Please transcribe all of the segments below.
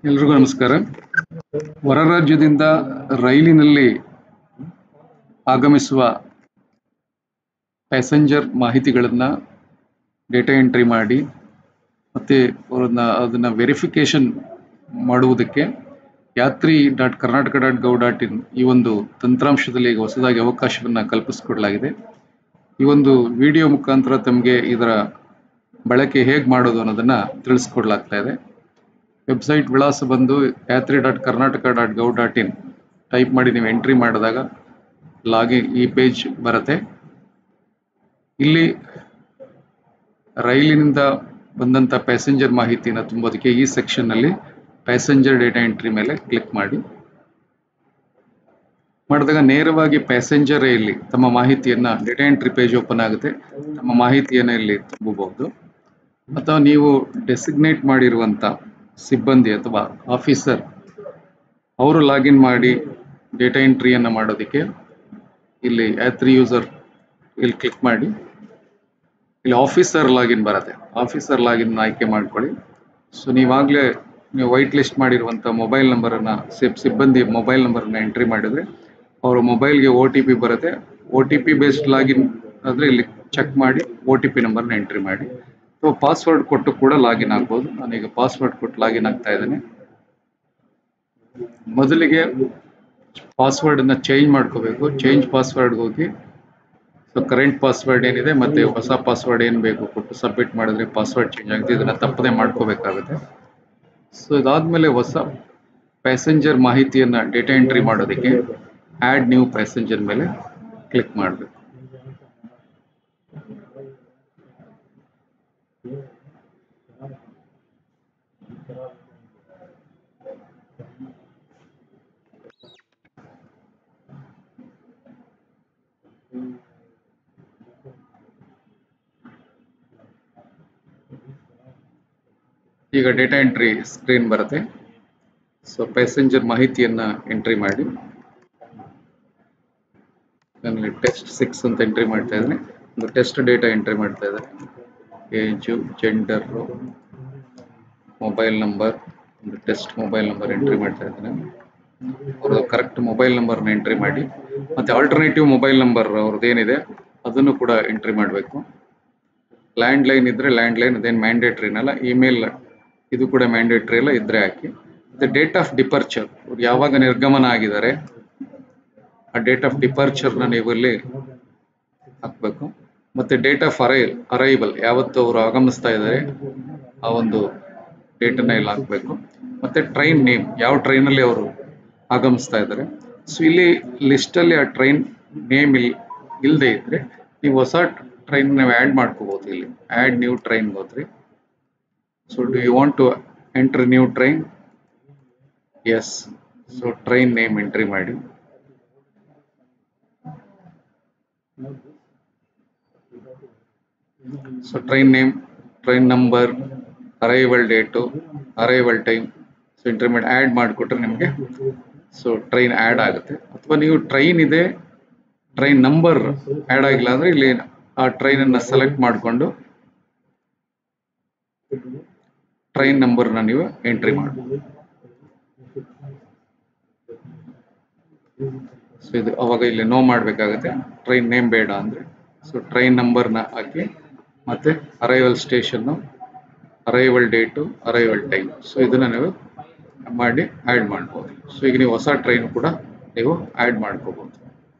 ಎಲ್ರಿಗೂ ನಮಸ್ಕಾರ ಹೊರ ರಾಜ್ಯದಿಂದ ರೈಲಿನಲ್ಲಿ ಆಗಮಿಸುವ ಪ್ಯಾಸೆಂಜರ್ ಮಾಹಿತಿಗಳನ್ನು ಡೇಟಾ ಎಂಟ್ರಿ ಮಾಡಿ ಮತ್ತು ಅವ್ರನ್ನ ಅದನ್ನು ವೆರಿಫಿಕೇಷನ್ ಮಾಡುವುದಕ್ಕೆ Yatri dot Karnataka dot gov dot in ಈ ಒಂದು ತಂತ್ರಾಂಶದಲ್ಲಿ ಈಗ ಹೊಸದಾಗಿ ಅವಕಾಶವನ್ನು ಕಲ್ಪಿಸಿಕೊಡಲಾಗಿದೆ ಈ ಒಂದು ವಿಡಿಯೋ ಮುಖಾಂತರ ತಮಗೆ ಇದರ ಬಳಕೆ ಹೇಗೆ ಮಾಡೋದು ಅನ್ನೋದನ್ನು ತಿಳಿಸ್ಕೊಡ್ಲಾಗ್ತಾ ಇದೆ ವೆಬ್ಸೈಟ್ ವಿಳಾಸ ಬಂದು Yatri dot Karnataka dot gov dot in type ಮಾಡಿ ನೀವು ಎಂಟ್ರಿ ಮಾಡಿದಾಗ ಲಾಗಿನ್ ಈ ಪೇಜ್ ಬರುತ್ತೆ ಇಲ್ಲಿ ರೈಲಿನಿಂದ ಬಂದಂಥ ಪ್ಯಾಸೆಂಜರ್ ಮಾಹಿತಿನ ತುಂಬೋದಕ್ಕೆ ಈ ಸೆಕ್ಷನ್ನಲ್ಲಿ ಪ್ಯಾಸೆಂಜರ್ ಡೇಟಾ ಎಂಟ್ರಿ ಮೇಲೆ ಕ್ಲಿಕ್ ಮಾಡಿ ಮಾಡಿದಾಗ ನೇರವಾಗಿ ಪ್ಯಾಸೆಂಜರ್ ಇಲ್ಲಿ ತಮ್ಮ ಮಾಹಿತಿಯನ್ನ ಡೇಟಾ ಎಂಟ್ರಿ ಪೇಜ್ ಓಪನ್ ಆಗುತ್ತೆ ತಮ್ಮ ಮಾಹಿತಿಯನ್ನು ಇಲ್ಲಿ ತುಂಬಬಹುದು ಅಥವಾ ನೀವು ಡೆಸಿಗ್ನೇಟ್ ಮಾಡಿರುವಂಥ ಸಿಬ್ಬಂದಿ ಅಥವಾ ಆಫೀಸರ್ ಅವರು ಲಾಗಿನ್ ಮಾಡಿ ಡೇಟಾ ಎಂಟ್ರಿಯನ್ನು ಮಾಡೋದಕ್ಕೆ ಇಲ್ಲಿ ಯಾತ್ರಿ ಯೂಸರ್ ಇಲ್ಲಿ ಕ್ಲಿಕ್ ಮಾಡಿ ಇಲ್ಲಿ ಆಫೀಸರ್ ಲಾಗಿನ್ ಬರುತ್ತೆ ಆಫೀಸರ್ ಲಾಗಿನ್ ಆಯ್ಕೆ ಮಾಡ್ಕೊಳ್ಳಿ ಸೊ ನೀವಾಗಲೇ ನೀವು ವೈಟ್ ಲಿಸ್ಟ್ ಮಾಡಿರುವಂಥ ಮೊಬೈಲ್ ನಂಬರನ್ನು ಸಿಬ್ ಸಿಬ್ಬಂದಿ ಮೊಬೈಲ್ ನಂಬರನ್ನು ಎಂಟ್ರಿ ಮಾಡಿದರೆ ಅವರ ಮೊಬೈಲ್ಗೆ ಒ ಟಿ ಪಿ ಬರುತ್ತೆ O T P based login ಆದರೆ ಇಲ್ಲಿ ಚೆಕ್ ಮಾಡಿ ಒ ಟಿ ಪಿ ನಂಬರ್ನ ಎಂಟ್ರಿ ಮಾಡಿ ಅಥವಾ ಪಾಸ್ವರ್ಡ್ ಕೊಟ್ಟು ಕೂಡ ಲಾಗಿನ್ ಆಗ್ಬೋದು ನಾನೀಗ ಪಾಸ್ವರ್ಡ್ ಕೊಟ್ಟು ಲಾಗಿನ್ ಆಗ್ತಾ ಇದ್ದೇನೆ ಮೊದಲಿಗೆ ಪಾಸ್ವರ್ಡನ್ನು ಚೇಂಜ್ ಮಾಡ್ಕೋಬೇಕು ಚೇಂಜ್ ಪಾಸ್ವರ್ಡ್ ಹೋಗಿ ಸೊ ಕರೆಂಟ್ ಪಾಸ್ವರ್ಡ್ ಏನಿದೆ ಮತ್ತೆ ಹೊಸ ಪಾಸ್ವರ್ಡ್ ಏನು ಬೇಕು ಕೊಟ್ಟು ಸಬ್ಮಿಟ್ ಮಾಡಿದ್ರೆ ಪಾಸ್ವರ್ಡ್ ಚೇಂಜ್ ಆಗುತ್ತೆ ಇದನ್ನು ತಪ್ಪದೆ ಮಾಡ್ಕೋಬೇಕಾಗುತ್ತೆ ಸೊ ಇದಾದ್ಮೇಲೆ ಹೊಸ ಪ್ಯಾಸೆಂಜರ್ ಮಾಹಿತಿಯನ್ನು ಡೇಟಾ ಎಂಟ್ರಿ ಮಾಡೋದಕ್ಕೆ ಆ್ಯಡ್ ನ್ಯೂ ಪ್ಯಾಸೆಂಜರ್ ಮೇಲೆ ಕ್ಲಿಕ್ ಮಾಡಬೇಕು ಈಗ ಡೇಟಾ ಎಂಟ್ರಿ ಸ್ಕ್ರೀನ್ ಬರುತ್ತೆ ಸೊ ಪ್ಯಾಸೆಂಜರ್ ಮಾಹಿತಿಯನ್ನ ಎಂಟ್ರಿ ಮಾಡಿ ನಾನು ಟೆಸ್ಟ್ ಸಿಕ್ಸ್ ಅಂತ ಎಂಟ್ರಿ ಮಾಡ್ತಾ ಇದ್ದೇನೆ ಒಂದು ಟೆಸ್ಟ್ ಡೇಟಾ ಎಂಟ್ರಿ ಮಾಡ್ತಾ ಇದ್ದೇನೆ ಏಜು ಜೆಂಡರು ಮೊಬೈಲ್ ನಂಬರ್ ಒಂದು ಟೆಸ್ಟ್ ಮೊಬೈಲ್ ನಂಬರ್ ಎಂಟ್ರಿ ಮಾಡ್ತಾ ಇದ್ದೇನೆ ಅವ್ರದ್ದು ಕರೆಕ್ಟ್ ಮೊಬೈಲ್ ನಂಬರ್ನ ಎಂಟ್ರಿ ಮಾಡಿ ಮತ್ತೆ ಆಲ್ಟರ್ನೇಟಿವ್ ಮೊಬೈಲ್ ನಂಬರ್ ಅವ್ರದ್ದು ಏನಿದೆ ಅದನ್ನು ಕೂಡ ಎಂಟ್ರಿ ಮಾಡಬೇಕು ಲ್ಯಾಂಡ್ ಲೈನ್ ಇದ್ರೆ ಲ್ಯಾಂಡ್ ಲೈನ್ ಅದೇನು ಮ್ಯಾಂಡೇಟ್ರಿನಲ್ಲ ಇಮೇಲ್ ಇದು ಕೂಡ ಮ್ಯಾಂಡೇಟ್ರಿ ಎಲ್ಲ ಇದ್ರೆ ಹಾಕಿ ಮತ್ತೆ ಡೇಟ್ ಆಫ್ ಡಿಪರ್ಚರ್ ಅವ್ರು ಯಾವಾಗ ನಿರ್ಗಮನ ಆಗಿದ್ದಾರೆ ಆ ಡೇಟ್ ಆಫ್ ಡಿಪರ್ಚರ್ನ ನೀವು ಇಲ್ಲಿ ಹಾಕ್ಬೇಕು ಮತ್ತೆ ಡೇಟ್ ಆಫ್ ಅರೈಲ್ ಅರೈವಲ್ ಯಾವತ್ತು ಅವರು ಆಗಮಿಸ್ತಾ ಇದ್ದಾರೆ ಆ ಒಂದು ಡೇಟನ್ನ ಇಲ್ಲಿ ಹಾಕ್ಬೇಕು ಮತ್ತೆ ಟ್ರೈನ್ ನೇಮ್ ಯಾವ ಟ್ರೈನಲ್ಲಿ ಅವರು ಆಗಮಿಸ್ತಾ ಇದ್ದಾರೆ ಸೊ ಇಲ್ಲಿ ಲಿಸ್ಟಲ್ಲಿ ಆ ಟ್ರೈನ್ ನೇಮ್ ಇಲ್ಲಿ ಇಲ್ಲದೆ ಇದ್ರೆ ನೀವು ಹೊಸ ಟ್ರೈನ್ ನೀವು ಆ್ಯಡ್ ಮಾಡ್ಕೋಬಹುದು ಇಲ್ಲಿ ಆ್ಯಡ್ ನ್ಯೂ ಟ್ರೈನ್ ಹೋದ್ರಿ so do you want to enter new train yes so train name entry ಮಾಡಿ so train name train number arrival date arrival time so entry ಮಾಡಿ ಆ್ಯಡ್ ಮಾಡಿಕೊಟ್ರೆ ನಿಮಗೆ ಸೊ ಟ್ರೈನ್ ಆ್ಯಡ್ ಆಗುತ್ತೆ ಅಥವಾ ನೀವು train ಇದೆ train number add ಆಗಿಲ್ಲ ಅಂದರೆ ಇಲ್ಲಿ ಆ ಟ್ರೈನನ್ನು ಸೆಲೆಕ್ಟ್ ಮಾಡಿಕೊಂಡು ಟ್ರೈನ್ ನಂಬರ್ನ ನೀವು ಎಂಟ್ರಿ ಮಾಡಬಹುದು ಸೊ ಇದು ಅವಾಗ ಇಲ್ಲಿ ನೋ ಮಾಡಬೇಕಾಗುತ್ತೆ ಟ್ರೈನ್ ನೇಮ್ ಬೇಡ ಅಂದರೆ ಸೊ ಟ್ರೈನ್ ನಂಬರ್ನ ಹಾಕಿ ಮತ್ತೆ arrival station arrival date arrival time so ಇದನ್ನು ನೀವು ಮಾಡಿ ಆ್ಯಡ್ ಮಾಡ್ಬೋದು ಸೊ ಈಗ ನೀವು ಹೊಸ ಟ್ರೈನ್ ಕೂಡ ನೀವು ಆ್ಯಡ್ ಮಾಡ್ಕೋಬೋದು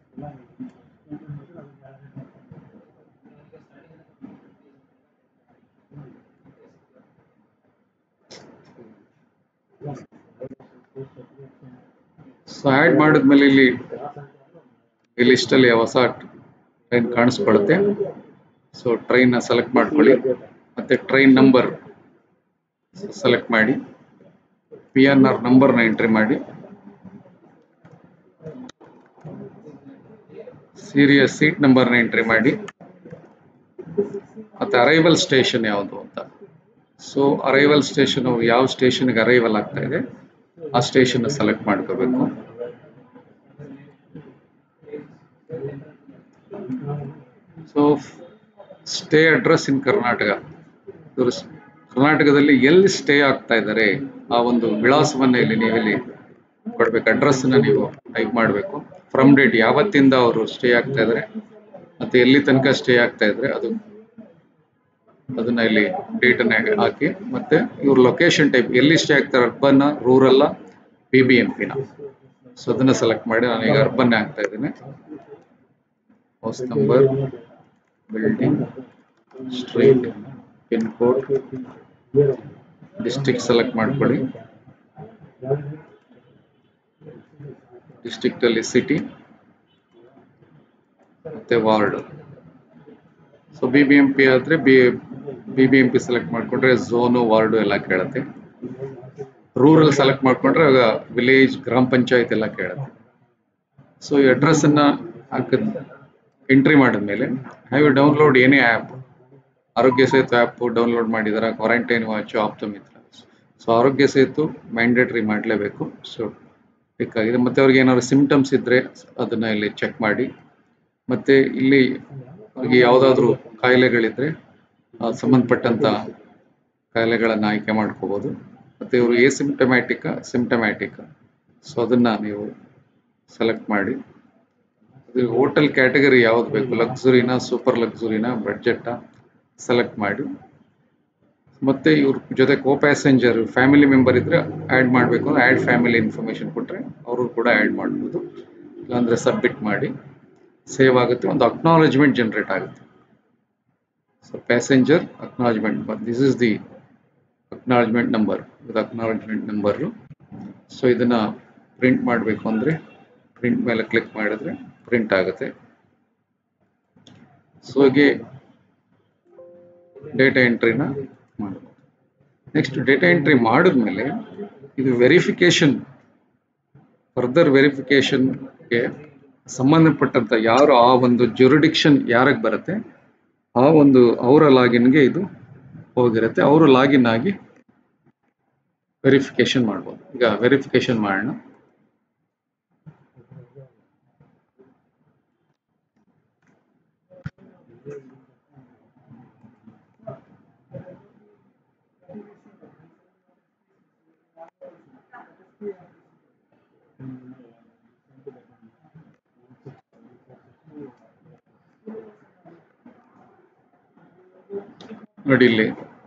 ಸೊ ಆ್ಯಡ್ ಮಾಡಿದ್ಮೇಲೆ ಇಲ್ಲಿ ಈ ಲಿಸ್ಟಲ್ಲಿ ಹೊಸ ಟ್ರೈನ್ ಕಾಣಿಸ್ಕೊಳ್ಳುತ್ತೆ ಸೊ ಟ್ರೈನ್ನ ಸೆಲೆಕ್ಟ್ ಮಾಡ್ಕೊಳ್ಳಿ ಮತ್ತೆ ಟ್ರೈನ್ ನಂಬರ್ ಸೆಲೆಕ್ಟ್ ಮಾಡಿ ಪಿ ಎನ್ ಆರ್ ನಂಬರ್ನ ಎಂಟ್ರಿ ಮಾಡಿ ಸೀರಿಯಸ್ ಸೀಟ್ ನಂಬರ್ನ ಎಂಟ್ರಿ ಮಾಡಿ ಮತ್ತೆ ಅರೈವಲ್ ಸ್ಟೇಷನ್ ಯಾವುದು ಅಂತ ಸೊ ಅರೈವಲ್ ಸ್ಟೇಷನ್ ಯಾವ ಸ್ಟೇಷನ್ಗೆ ಅರೈವಲ್ ಆಗ್ತಾ ಇದೆ ಆ ಸ್ಟೇಷನ್ ಸೆಲೆಕ್ಟ್ ಮಾಡ್ಕೋಬೇಕು so stay address in Karnataka ಕರ್ನಾಟಕದಲ್ಲಿ ಎಲ್ಲಿ ಸ್ಟೇ ಆಗ್ತಾ ಇದ್ದಾರೆ ಆ ಒಂದು ವಿಳಾಸವನ್ನ ಇಲ್ಲಿ ನೀವು ಇಲ್ಲಿ ಕೊಡ್ಬೇಕು ಅಡ್ರೆಸ್ ಅನ್ನ ನೀವು ಟೈಪ್ ಮಾಡಬೇಕು ಫ್ರಮ್ ಡೇಟ್ ಯಾವತ್ತಿಂದ ಅವರು ಸ್ಟೇ ಆಗ್ತಾ ಇದ್ದಾರೆ ಮತ್ತೆ ಎಲ್ಲಿ ತನಕ ಸ್ಟೇ ಆಗ್ತಾ ಇದ್ರೆ ಅದು ಅದನ್ನ ಇಲ್ಲಿ ಡೇಟ್ ಅನ್ನ ಹಾಕಿ ಮತ್ತೆ ಇವ್ರ ಲೊಕೇಶನ್ ಟೈಪ್ ಎಲ್ಲಿ ಸ್ಟೇ ಆಗ್ತಾರೆ urban rural P B M ಪಿನ ಸೊ ಅದನ್ನ ಸೆಲೆಕ್ಟ್ ಮಾಡಿ ನಾನು ಈಗ ಅರ್ಬನ್ ಆಗ್ತಾ ಇದ್ದೇನೆ house number building street pin code district select ಮಾಡ್ಕೊಳ್ಳಿ ಡಿಸ್ಟ್ರಿಕ್ಟ್ ಅಲ್ಲಿ ಸಿಟಿ ಮತ್ತೆ ward so B B M P ಆದ್ರೆ B B B M P select ಮಾಡ್ಕೊಂಡ್ರೆ ಝೋನು ವಾರ್ಡು ಎಲ್ಲ ಕೇಳುತ್ತೆ ರೂರಲ್ ಸೆಲೆಕ್ಟ್ ಮಾಡ್ಕೊಂಡ್ರೆ ಆಗ ವಿಲೇಜ್ ಗ್ರಾಮ ಪಂಚಾಯತ್ ಎಲ್ಲ ಕೇಳುತ್ತೆ ಸೊ ಈ ಅಡ್ರೆಸ್ ಅನ್ನ ಹಾಕಿದ್ ಎಂಟ್ರಿ ಮಾಡಿದ್ಮೇಲೆ ಹ್ಯಾವ್ ಯು ಡೌನ್ಲೋಡ್ ಏನೇ app Arogya Setu app download ಮಾಡಿದಾರ quarantine watch Apthamitra so Arogya Setu mandatory ಮಾಡಲೇಬೇಕು ಸೊ ಬೇಕಾಗಿದೆ ಮತ್ತೆ ಅವ್ರಿಗೆ ಏನಾದ್ರು ಸಿಂಪ್ಟಮ್ಸ್ ಇದ್ರೆ ಅದನ್ನ ಇಲ್ಲಿ ಚೆಕ್ ಮಾಡಿ ಮತ್ತೆ ಇಲ್ಲಿ ಅವ್ರಿಗೆ ಯಾವುದಾದ್ರೂ ಕಾಯಿಲೆಗಳಿದ್ರೆ ಆ ಸಂಬಂಧಪಟ್ಟಂತ ಕಾಯಿಲೆಗಳನ್ನು ಆಯ್ಕೆ ಮಾಡ್ಕೋಬಹುದು ಮತ್ತೆ ಇವರು ಎ ಸಿಂಪ್ಟಮ್ಯಾಟಿಕ್ ಸಿಂಪ್ಟಮ್ಯಾಟಿಕ್ ಸೊ ಅದನ್ನ ನೀವು ಸೆಲೆಕ್ಟ್ ಮಾಡಿ ಇದು ಹೋಟೆಲ್ ಕ್ಯಾಟಗರಿ ಯಾವ್ದು ಬೇಕು ಲಕ್ಸುರಿನ ಸೂಪರ್ ಲಕ್ಸುರಿನ ಬಡ್ಜೆಟ್ ಸೆಲೆಕ್ಟ್ ಮಾಡಿ ಮತ್ತೆ ಇವ್ರ ಜೊತೆ ಕೋ ಪ್ಯಾಸೆಂಜರ್ ಫ್ಯಾಮಿಲಿ ಮೆಂಬರ್ ಇದ್ರೆ ಆ್ಯಡ್ ಮಾಡಬೇಕು ಅಂದ್ರೆ ಆ್ಯಡ್ ಫ್ಯಾಮಿಲಿ ಇನ್ಫಾರ್ಮೇಶನ್ ಕೊಟ್ರೆ ಅವರು ಕೂಡ ಆ್ಯಡ್ ಮಾಡ್ಬೋದು ಇಲ್ಲಾಂದ್ರೆ ಸಬ್ಮಿಟ್ ಮಾಡಿ ಸೇವ್ ಆಗುತ್ತೆ ಒಂದು ಅಕ್ನಾಲಜ್ಮೆಂಟ್ ಜನರೇಟ್ ಆಗುತ್ತೆ so passenger acknowledgement this is the acknowledgement number ಇದು ಅಕ್ನಾಲಜ್ಮೆಂಟ್ ನಂಬರು ಸೊ ಇದನ್ನ ಪ್ರಿಂಟ್ ಮಾಡಬೇಕು ಅಂದ್ರೆ ಪ್ರಿಂಟ್ ಮೇಲೆ ಕ್ಲಿಕ್ ಮಾಡಿದ್ರೆ ಪ್ರಿಂಟ್ ಆಗುತ್ತೆ ಸೊ ಹೀಗೆ ಡೇಟಾ ಎಂಟ್ರಿನ ಮಾಡಬಹುದು ನೆಕ್ಸ್ಟ್ ಡೇಟಾ ಎಂಟ್ರಿ ಮಾಡಿದ್ಮೇಲೆ ಇದು ವೆರಿಫಿಕೇಶನ್ ಫರ್ದರ್ ವೆರಿಫಿಕೇಶನ್ಗೆ ಸಂಬಂಧಪಟ್ಟಂತ ಯಾರು ಆ ಒಂದು ಜುರಿಡಿಕ್ಷನ್ ಯಾರಿಗೆ ಬರುತ್ತೆ ಆ ಒಂದು ಅವರ ಲಾಗಿನ್ಗೆ ಇದು ಹೋಗಿರುತ್ತೆ ಅವರು ಲಾಗಿನ್ ಆಗಿ ವೆರಿಫಿಕೇಶನ್ ಮಾಡ್ಬೋದು ಈಗ ವೆರಿಫಿಕೇಶನ್ ಮಾಡೋಣ ನೋಡಿ ಇಲ್ಲಿ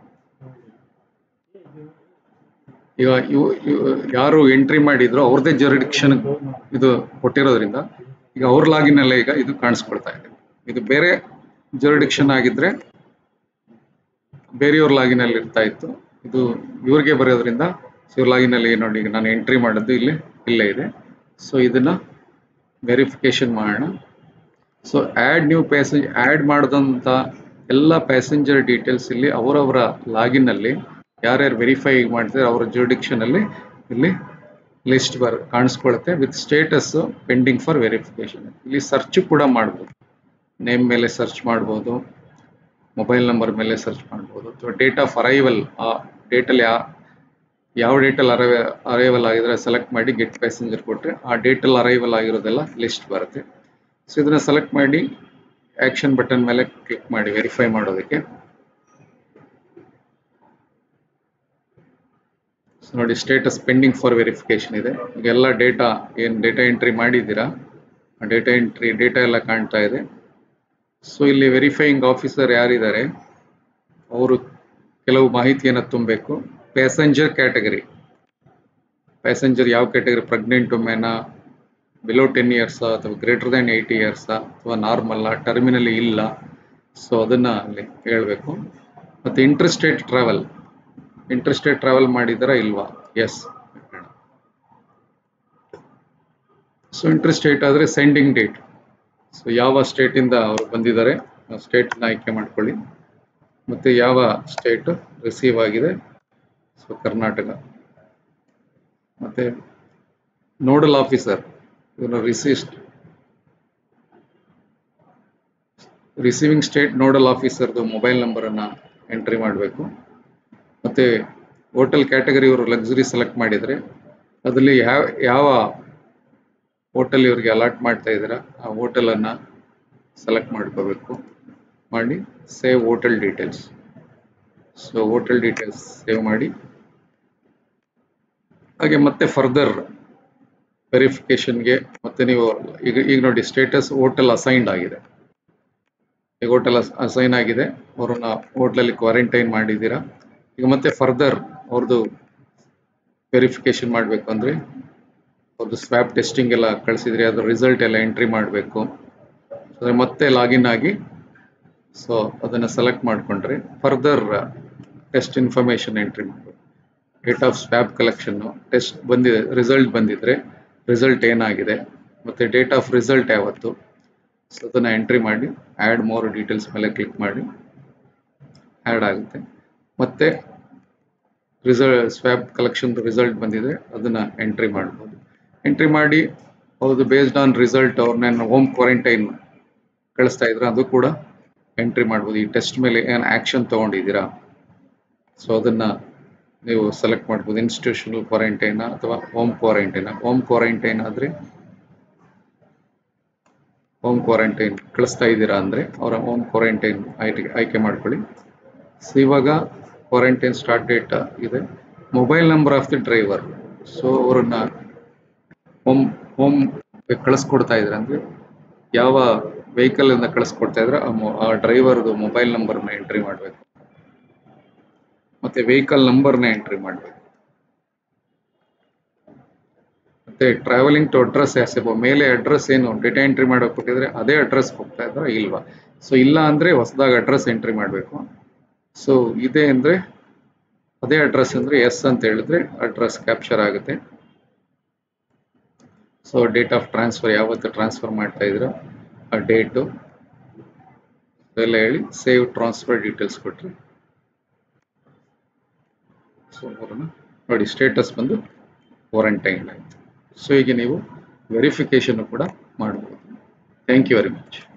ಈಗ ಇವು ಇವು ಯಾರು ಎಂಟ್ರಿ ಮಾಡಿದ್ರು ಅವ್ರದೇ ಜುರಿಡಿಕ್ಷನ್ ಇದು ಕೊಟ್ಟಿರೋದ್ರಿಂದ ಈಗ ಅವ್ರ ಲಾಗಿನ್ ಅಲ್ಲೇ ಈಗ ಇದು ಕಾಣಿಸ್ಕೊಳ್ತಾ ಇದೆ ಇದು ಬೇರೆ ಜುರಿಡಿಕ್ಷನ್ ಆಗಿದ್ರೆ ಬೇರೆಯವ್ರ ಲಾಗಿನ್ ಅಲ್ಲಿ ಇರ್ತಾ ಇತ್ತು ಇದು ಇವ್ರಿಗೆ ಬರೋದ್ರಿಂದ ಇವ್ರ ಲಾಗಿನ್ ಅಲ್ಲಿ ನೋಡಿ ಈಗ ನಾನು ಎಂಟ್ರಿ ಮಾಡಿದ್ದು ಇಲ್ಲಿ ಇಲ್ಲೇ ಇದೆ ಸೊ ಇದನ್ನ ವೆರಿಫಿಕೇಶನ್ ಮಾಡೋಣ so add new passenger add ಮಾಡಿದಂಥ ಎಲ್ಲ ಪ್ಯಾಸೆಂಜರ್ ಡೀಟೇಲ್ಸ್ ಇಲ್ಲಿ ಅವರವರ ಲಾಗಿನ್ ಅಲ್ಲಿ ಯಾರ್ಯಾರು ವೆರಿಫೈ ಮಾಡ್ತಾರೆ ಅವರ ಜುರಿಡಿಕ್ಷನ್ ಅಲ್ಲಿ ಇಲ್ಲಿ ಲಿಸ್ಟ್ ಬರ್ ಕಾಣಿಸ್ಕೊಳುತ್ತೆ with status pending for verification ಇಲ್ಲಿ ಸರ್ಚ್ ಕೂಡ ಮಾಡ್ಬೋದು ನೇಮ್ ಮೇಲೆ ಸರ್ಚ್ ಮಾಡ್ಬೋದು ಮೊಬೈಲ್ ನಂಬರ್ ಮೇಲೆ ಸರ್ಚ್ ಮಾಡ್ಬೋದು ಅಥವಾ ಡೇಟ್ ಆಫ್ ಅರೈವಲ್ ಆ ಡೇಟಲ್ಲಿ ಯಾ ಯಾವ ಡೇಟಲ್ಲಿ ಅರೈವ ಅರೈವಲ್ ಆಗಿದ್ರೆ ಸೆಲೆಕ್ಟ್ ಮಾಡಿ ಗೆಟ್ ಪ್ಯಾಸೆಂಜರ್ ಕೊಟ್ಟರೆ ಆ ಡೇಟಲ್ಲಿ ಅರೈವಲ್ ಆಗಿರೋದೆಲ್ಲ ಲಿಸ್ಟ್ ಬರುತ್ತೆ ಸೊ ಇದನ್ನ ಸೆಲೆಕ್ಟ್ ಮಾಡಿ ಆಕ್ಷನ್ ಬಟನ್ ಮೇಲೆ ಕ್ಲಿಕ್ ಮಾಡಿ ವೆರಿಫೈ ಮಾಡೋದಕ್ಕೆ ಸೊ ನೋಡಿ ಸ್ಟೇಟಸ್ ಪೆಂಡಿಂಗ್ ಫಾರ್ ವೆರಿಫಿಕೇಶನ್ ಇದೆ ಈಗ ಎಲ್ಲ ಡೇಟಾ ಏನು ಡೇಟಾ ಎಂಟ್ರಿ ಮಾಡಿದ್ದೀರಾ ಆ ಡೇಟಾ ಎಂಟ್ರಿ ಡೇಟಾ ಎಲ್ಲ ಕಾಣ್ತಾ ಇದೆ ಸೊ ಇಲ್ಲಿ ವೆರಿಫೈಯಿಂಗ್ ಆಫೀಸರ್ ಯಾರಿದ್ದಾರೆ ಅವರು ಕೆಲವು ಮಾಹಿತಿಯನ್ನು ತುಂಬಬೇಕು ಪ್ಯಾಸೆಂಜರ್ ಕ್ಯಾಟಗರಿ ಪ್ಯಾಸೆಂಜರ್ ಯಾವ ಕ್ಯಾಟಗರಿ ಪ್ರೆಗ್ನೆಂಟ್ ವುಮೆನಾ ಬಿಲೋ ಟೆನ್ ಇಯರ್ಸ್ ಅಥವಾ ಗ್ರೇಟರ್ ದ್ಯಾನ್ ಏಯ್ಟಿ ಇಯರ್ಸ್ ಅಥವಾ ನಾರ್ಮಲ್ಲ ಟರ್ಮಿನಲ್ಲಿ ಇಲ್ಲ ಸೊ ಅದನ್ನ ಅಲ್ಲಿ ಹೇಳಬೇಕು ಮತ್ತು ಇಂಟ್ರೆಸ್ಟೆಡ್ ಟ್ರಾವೆಲ್ ಇಂಟ್ರೆಸ್ಟೆಡ್ ಟ್ರಾವೆಲ್ ಮಾಡಿದಾರ ಇಲ್ವಾ ಎಸ್ ಸೊ ಇಂಟ್ರೆಸ್ಟೇಟ್ ಆದರೆ ಸೆಂಡಿಂಗ್ ಡೇಟ್ ಸೊ ಯಾವ ಸ್ಟೇಟಿಂದ ಅವರು ಬಂದಿದ್ದಾರೆ ಆ ಸ್ಟೇಟ್ನ ಆಯ್ಕೆ ಮಾಡ್ಕೊಳ್ಳಿ ಮತ್ತು ಯಾವ ಸ್ಟೇಟ್ ರಿಸೀವ್ ಆಗಿದೆ ಸೊ ಕರ್ನಾಟಕ ಮತ್ತು ನೋಡಲ್ ಆಫೀಸರ್ ಇವನು ರಿಸಿಸ್ಟ್ ರಿಸೀವಿಂಗ್ ಸ್ಟೇಟ್ ನೋಡಲ್ ಆಫೀಸರ್ದು ಮೊಬೈಲ್ ನಂಬರನ್ನು ಎಂಟ್ರಿ ಮಾಡಬೇಕು ಮತ್ತು ಹೋಟೆಲ್ ಕ್ಯಾಟಗರಿ ಇವರು ಲಕ್ಸುರಿ ಸೆಲೆಕ್ಟ್ ಮಾಡಿದರೆ ಅದರಲ್ಲಿ ಯಾವ ಯಾವ ಹೋಟೆಲ್ ಇವರಿಗೆ ಅಲಾಟ್ ಮಾಡ್ತಾ ಇದ್ದೀರಾ ಆ ಹೋಟೆಲನ್ನು ಸೆಲೆಕ್ಟ್ ಮಾಡ್ಕೋಬೇಕು ಮಾಡಿ save hotel details so hotel details save ಮಾಡಿ ಹಾಗೆ ಮತ್ತೆ ಫರ್ದರ್ ವೆರಿಫಿಕೇಶನ್ಗೆ ಮತ್ತೆ ನೀವು ಈಗ ಈಗ ನೋಡಿ ಸ್ಟೇಟಸ್ ಹೋಟೆಲ್ ಅಸೈನ್ಡ್ ಆಗಿದೆ ಈಗ ಹೋಟೆಲ್ ಅಸೈನ್ ಆಗಿದೆ ಅವ್ರನ್ನ ಹೋಟ್ಲಲ್ಲಿ ಕ್ವಾರಂಟೈನ್ ಮಾಡಿದ್ದೀರಾ ಈಗ ಮತ್ತೆ ಫರ್ದರ್ ಅವ್ರದ್ದು ವೆರಿಫಿಕೇಶನ್ ಮಾಡಬೇಕು ಅಂದರೆ ಅವ್ರದ್ದು ಸ್ವ್ಯಾಬ್ ಟೆಸ್ಟಿಂಗ್ ಎಲ್ಲ ಕಳಿಸಿದ್ರಿ ಅದ್ರ ರಿಸಲ್ಟ್ ಎಲ್ಲ ಎಂಟ್ರಿ ಮಾಡಬೇಕು ಅದ್ರ ಮತ್ತೆ ಲಾಗಿನ್ ಆಗಿ ಸೊ ಅದನ್ನು ಸೆಲೆಕ್ಟ್ ಮಾಡಿಕೊಂಡ್ರೆ ಫರ್ದರ್ ಟೆಸ್ಟ್ ಇನ್ಫಾರ್ಮೇಷನ್ ಎಂಟ್ರಿ ಮಾಡಬೇಕು date of swab collection test ಬಂದಿದೆ ರಿಸಲ್ಟ್ ಬಂದಿದ್ರೆ ರಿಸಲ್ಟ್ ಏನಾಗಿದೆ ಮತ್ತು ಡೇಟ್ ಆಫ್ ರಿಸಲ್ಟ್ ಯಾವತ್ತು ಸೊ ಅದನ್ನು ಎಂಟ್ರಿ ಮಾಡಿ ಆ್ಯಡ್ ಮೋರ್ ಡೀಟೇಲ್ಸ್ ಮೇಲೆ ಕ್ಲಿಕ್ ಮಾಡಿ ಆ್ಯಡ್ ಆಗುತ್ತೆ ಮತ್ತೆ ರಿಸಲ್ಟ್ ಸ್ವ್ಯಾಬ್ ಕಲೆಕ್ಷನ್ ರಿಸಲ್ಟ್ ಬಂದಿದೆ ಅದನ್ನು ಎಂಟ್ರಿ ಮಾಡ್ಬೋದು ಎಂಟ್ರಿ ಮಾಡಿ ಹೌದು ಬೇಸ್ಡ್ ಆನ್ ರಿಸಲ್ಟ್ ಅವ್ರನ್ನ ಹೋಮ್ ಕ್ವಾರಂಟೈನ್ ಕಳಿಸ್ತಾ ಇದ್ರೆ ಅದು ಕೂಡ ಎಂಟ್ರಿ ಮಾಡ್ಬೋದು ಈ ಟೆಸ್ಟ್ ಮೇಲೆ ಏನು ಆ್ಯಕ್ಷನ್ ತೊಗೊಂಡಿದ್ದೀರಾ ಸೊ ಅದನ್ನು ನೀವು ಸೆಲೆಕ್ಟ್ ಮಾಡ್ಬೋದು ಇನ್ಸ್ಟಿಟ್ಯೂಷನಲ್ ಕ್ವಾರಂಟೈನ್ ಅಥವಾ ಹೋಮ್ ಕ್ವಾರಂಟೈನ್ ಹೋಮ್ ಕ್ವಾರಂಟೈನ್ ಆದರೆ ಹೋಮ್ ಕ್ವಾರಂಟೈನ್ ಕಳಿಸ್ತಾ ಇದ್ದೀರಾ ಅಂದರೆ ಅವರ ಹೋಮ್ ಕ್ವಾರಂಟೈನ್ ಆಯ್ಕೆ ಆಯ್ಕೆ ಮಾಡ್ಕೊಳ್ಳಿ ಸೊ ಇವಾಗ ಕ್ವಾರಂಟೈನ್ ಸ್ಟಾರ್ಟ್ ಡೇಟ್ ಇದೆ mobile number of the driver so ಅವರನ್ನ ಹೋಮ್ ಹೋಮ್ ಕಳಿಸ್ಕೊಡ್ತಾ ಇದ್ರೆ ಅಂದರೆ ಯಾವ ವೆಹಿಕಲ್ ಇಂದ ಕಳಿಸ್ಕೊಡ್ತಾ ಇದ್ರೆ ಆ ಮೊ- ಆ ಡ್ರೈವರ್ದು ಮೊಬೈಲ್ ನಂಬರ್ನ ಎಂಟ್ರಿ ಮಾಡಬೇಕು ಮತ್ತೆ ವೆಹಿಕಲ್ ನಂಬರ್ನ ಎಂಟ್ರಿ ಮಾಡಬೇಕು ಮತ್ತೆ ಟ್ರಾವೆಲಿಂಗ್ ಟು ಅಡ್ರೆಸ್ ಯಾಸೆಬ ಮೇಲೆ ಅಡ್ರೆಸ್ ಏನು ಡೇಟಾ ಎಂಟ್ರಿ ಮಾಡೋಕೆ ಕೊಟ್ಟಿದ್ರೆ ಅದೇ ಅಡ್ರೆಸ್ ಹೋಗ್ತಾ ಇದ್ರ ಇಲ್ವಾ ಸೊ ಇಲ್ಲ ಅಂದ್ರೆ ಹೊಸದಾಗಿ ಅಡ್ರೆಸ್ ಎಂಟ್ರಿ ಮಾಡಬೇಕು ಸೊ ಇದೆ ಅಂದ್ರೆ ಅದೇ ಅಡ್ರೆಸ್ ಅಂದ್ರೆ ಎಸ್ ಅಂತ ಹೇಳಿದ್ರೆ ಅಡ್ರೆಸ್ ಕ್ಯಾಪ್ಚರ್ ಆಗುತ್ತೆ ಸೊ ಡೇಟ್ ಆಫ್ ಟ್ರಾನ್ಸ್ಫರ್ ಯಾವತ್ತು ಟ್ರಾನ್ಸ್ಫರ್ ಮಾಡ್ತಾ ಇದ್ರು ಆ ಡೇಟು ಎಲ್ಲ ಹೇಳಿ ಸೇವ್ ಟ್ರಾನ್ಸ್ಫರ್ ಡೀಟೇಲ್ಸ್ ಕೊಟ್ರಿ ಸೊ ಅವ್ರನ್ನ ನೋಡಿ ಸ್ಟೇಟಸ್ ಬಂದು ಕ್ವಾರಂಟೈನ್ ಆಯಿತು ಸೊ ಈಗ ನೀವು ವೆರಿಫಿಕೇಶನ್ ಕೂಡ ಮಾಡ್ಬೋದು ಥ್ಯಾಂಕ್ ಯು ವೆರಿ ಮಚ್